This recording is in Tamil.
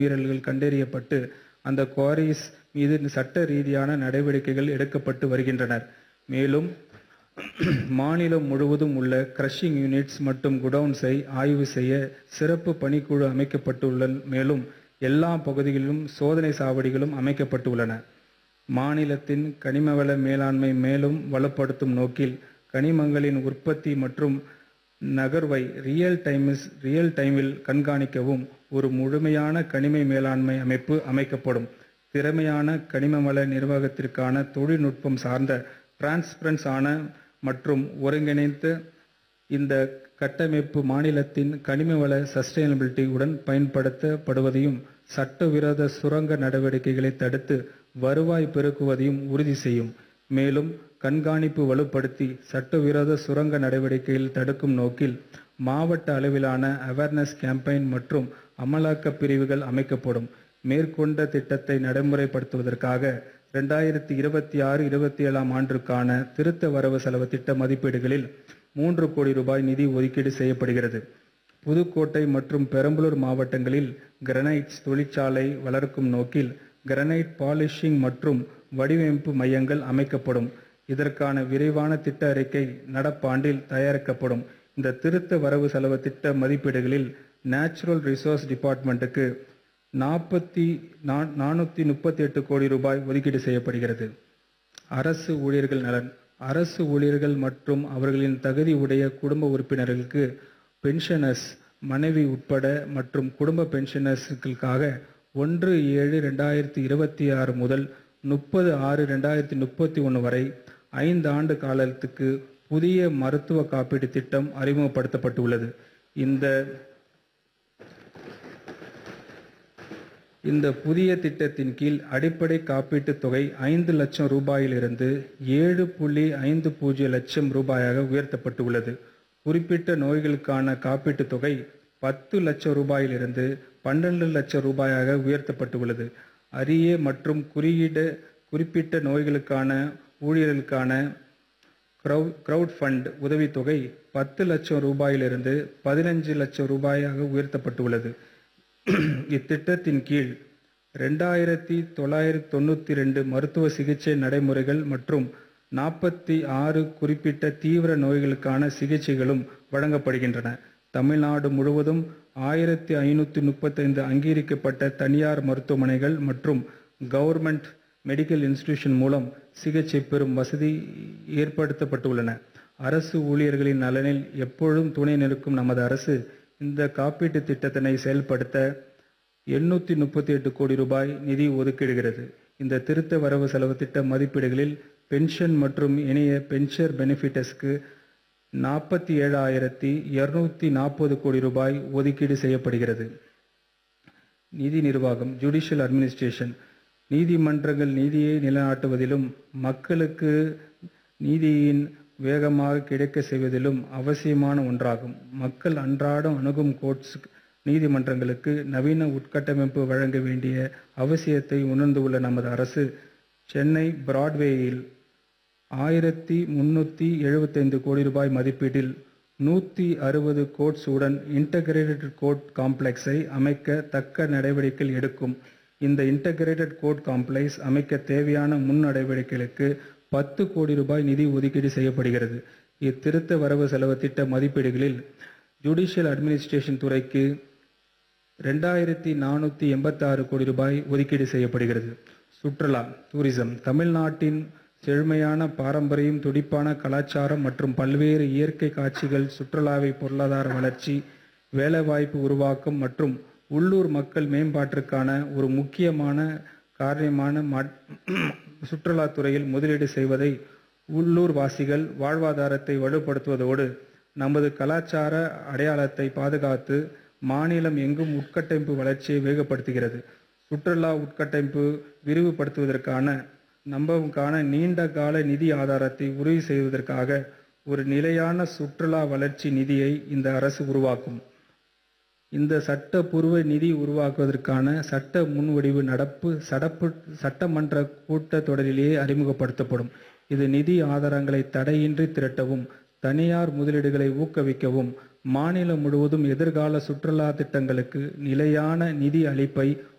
மீறல்கள் கண்டறியப்பட்டு அந்த குவாரிஸ் மீது சட்ட ரீதியான நடவடிக்கைகள் எடுக்கப்பட்டு வருகின்றனர் மேலும் மாநிலம் முழுவதும் உள்ள கிரஷிங் யூனிட்ஸ் மற்றும் குடவுன்ஸை ஆய்வு செய்ய சிறப்பு பணிக்குழு அமைக்கப்பட்டுள்ள மேலும் எல்லா பகுதிகளிலும் சோதனை சாவடிகளும் அமைக்கப்பட்டுள்ளன மாநிலத்தின் கனிமவள மேலாண்மை மேலும் வலுப்படுத்தும் நோக்கில் கனிமங்களின் உற்பத்தி மற்றும் நகர்வை ரியல் டைமிஸ் ரியல் டைமில் கண்காணிக்கவும் ஒரு முழுமையான கனிம மேலாண்மை அமைப்பு அமைக்கப்படும் திறமையான கனிமவள நிர்வாகத்திற்கான தொழில்நுட்பம் சார்ந்த டிரான்ஸ்பரன்ஸ் ஆன மற்றும் ஒருங்கிணைந்த இந்த கட்டமைப்பு மாநிலத்தின் கனிமவள சஸ்டைனபிலிட்டி உடன் பயன்படுத்தப்படுவதையும் சட்டவிரோத சுரங்க நடவடிக்கைகளை தடுத்து வருவாய் பெருக்குவதையும் உறுதி செய்யும் மேலும் கண்காணிப்பு வலுப்படுத்தி சட்டவிரோத சுரங்க நடவடிக்கைகள் தடுக்கும் நோக்கில் மாவட்ட அளவிலான அவேர்னஸ் கேம்பெயின் மற்றும் அமலாக்க பிரிவுகள் அமைக்கப்படும் மேற்கொண்ட திட்டத்தை நடைமுறைப்படுத்துவதற்காக ரெண்டாயிரத்தி இருபத்தி ஆறு இருபத்தி ஏழாம் ஆண்டிற்கான திருத்த வரவு செலவு திட்ட மதிப்பீடுகளில் மூன்று கோடி ரூபாய் நிதி ஒதுக்கீடு செய்யப்படுகிறது புதுக்கோட்டை மற்றும் பெரம்பலூர் மாவட்டங்களில் கிரனைட்ஸ் தொழிற்சாலை வளர்க்கும் நோக்கில் கிரனைட் பாலிஷிங் மற்றும் வடிவமைப்பு மையங்கள் அமைக்கப்படும் இதற்கான விரைவான திட்ட அறிக்கை நடப்பாண்டில் தயாரிக்கப்படும் இந்த திருத்த வரவு செலவு திட்ட மதிப்பீடுகளில் நேச்சுரல் ரிசோர்ஸ் டிபார்ட்மெண்ட்டுக்கு நாற்பத்தி நானூற்றி முப்பத்தி எட்டு கோடி ரூபாய் ஒதுக்கீடு செய்யப்படுகிறது அரசு ஊழியர்கள் நலன் அரசு ஊழியர்கள் மற்றும் அவர்களின் தகுதி உடைய குடும்ப உறுப்பினர்களுக்கு பென்ஷனர்ஸ் மனைவி உட்பட மற்றும் குடும்ப பென்ஷனர்ஸுக்காக ஒன்று ஏழு ரெண்டாயிரத்தி இருபத்தி ஆறு முதல் முப்பது ஆறு ரெண்டாயிரத்தி முப்பத்தி ஒன்று வரை ஐந்து ஆண்டு காலத்துக்கு புதிய மருத்துவ காப்பீடு திட்டம் அறிமுகப்படுத்தப்பட்டுள்ளது இந்த இந்த புதிய திட்டத்தின் கீழ் அடிப்படை காப்பீட்டுத் தொகை ஐந்து லட்சம் ரூபாயிலிருந்து ஏழு புள்ளி ஐந்து பூஜ்ஜியம் லட்சம் ரூபாயாக உயர்த்தப்பட்டுள்ளது குறிப்பிட்ட நோய்களுக்கான காப்பீட்டுத் தொகை பத்து லட்சம் ரூபாயிலிருந்து பன்னெண்டு லட்சம் ரூபாயாக உயர்த்தப்பட்டுள்ளது அரிய மற்றும் குறியீடு குறிப்பிட்ட நோய்களுக்கான ஊழியர்களுக்கான கிரவுட் ஃபண்ட் உதவித்தொகை பத்து லட்சம் ரூபாயிலிருந்து பதினஞ்சு லட்சம் ரூபாயாக உயர்த்தப்பட்டுள்ளது இத்திட்டத்தின் கீழ் ரெண்டாயிரத்தி தொள்ளாயிரத்தி தொண்ணூற்றி ரெண்டு மருத்துவ சிகிச்சை நடைமுறைகள் மற்றும் நாற்பத்தி ஆறு குறிப்பிட்ட தீவிர நோய்களுக்கான சிகிச்சைகளும் வழங்கப்படுகின்றன தமிழ்நாடு முழுவதும் ஆயிரத்தி ஐநூற்றி முப்பத்தைந்து அங்கீகரிக்கப்பட்ட தனியார் மருத்துவமனைகள் மற்றும் கவர்மெண்ட் மெடிக்கல் இன்ஸ்டிடியூஷன் மூலம் சிகிச்சை பெறும் வசதி ஏற்படுத்தப்பட்டுள்ளன அரசு ஊழியர்களின் நலனில் எப்பொழுதும் துணை நிற்கும் நமது அரசு இந்த காப்பீட்டு திட்டத்தினை செயல்படுத்த எண்ணூற்றி முப்பத்தி எட்டு கோடி ரூபாய் நிதி ஒதுக்கிடுகிறது இந்த திருத்த வரவு செலவு திட்ட மதிப்பீடுகளில் பென்ஷன் மற்றும் இணைய பென்ஷர் பெனிஃபிட்டஸ்க்கு நாற்பத்தி ஏழாயிரத்தி இரநூத்தி நாற்பது கோடி ரூபாய் ஒதுக்கீடு செய்யப்படுகிறது நிதி நிர்வாகம் ஜுடிஷியல் அட்மினிஸ்ட்ரேஷன் நீதிமன்றங்கள் நீதியை நிலைநாட்டுவதிலும் மக்களுக்கு நீதியின் வேகமாக கிடைக்க செய்வதிலும் அவசியமான ஒன்றாகும் மக்கள் அன்றாடம் அணுகும் கோர்ட்ஸ் நீதிமன்றங்களுக்கு நவீன உட்கட்டமைப்பு வழங்க வேண்டிய அவசியத்தை உணர்ந்துள்ள நமது அரசு சென்னை பிராட்வேயில் ஆயிரத்தி முன்னூற்றி எழுபத்தைந்து கோடி ரூபாய் மதிப்பீட்டில் நூற்றி அறுபது கோட்ஸ் உடன் இன்டகிரேட்டட் கோர்ட் காம்ப்ளெக்ஸை அமைக்க தக்க நடவடிக்கைகள் எடுக்கும் இந்த இன்டகிரேட்டட் கோர்ட் காம்ப்ளெக்ஸ் அமைக்க தேவையான முன் நடவடிக்கைகளுக்கு பத்து கோடி ரூபாய் நிதி ஒதுக்கீடு செய்யப்படுகிறது இத்திருத்த வரவு செலவு திட்ட மதிப்பீடுகளில் ஜுடிஷியல் அட்மினிஸ்ட்ரேஷன் துறைக்கு ரெண்டாயிரத்தி நானூற்றி எண்பத்தாறு கோடி ரூபாய் ஒதுக்கீடு செய்யப்படுகிறது சுற்றுலா டூரிசம் தமிழ்நாட்டின் செழுமையான பாரம்பரியம் துடிப்பான கலாச்சாரம் மற்றும் பல்வேறு இயற்கை காட்சிகள் சுற்றுலாவை பொருளாதார வளர்ச்சி வேலைவாய்ப்பு உருவாக்கம் மற்றும் உள்ளூர் மக்கள் மேம்பாட்டிற்கான ஒரு முக்கியமான காரியமான சுற்றுலாத்துறையில் முதலீடு செய்வதை உள்ளூர் வாசிகள் வாழ்வாதாரத்தை வலுப்படுத்துவதோடு நமது கலாச்சார அடையாளத்தை பாதுகாத்து மாநிலம் எங்கும் உட்கட்டமைப்பு வளர்ச்சியை வேகப்படுத்துகிறது சுற்றுலா உட்கட்டமைப்பு விரிவுபடுத்துவதற்கான நம்பவுக்கான நீண்ட கால நிதி ஆதாரத்தை உறுதி செய்வதற்காக ஒரு நிலையான சுற்றுலா வளர்ச்சி நிதியை இந்த அரசு உருவாக்கும் இந்த சட்டப்பூர்வ நிதி உருவாக்குவதற்கான சட்ட முன்வடிவு நடப்பு சடப்பு சட்டமன்ற கூட்டத்தொடரிலேயே அறிமுகப்படுத்தப்படும் இது நிதி ஆதாரங்களை தடையின்றி திரட்டவும் தனியார் முதலீடுகளை ஊக்குவிக்கவும் மாநிலம் முழுவதும் எதிர்கால சுற்றுலா திட்டங்களுக்கு நிலையான நிதி அளிப்பை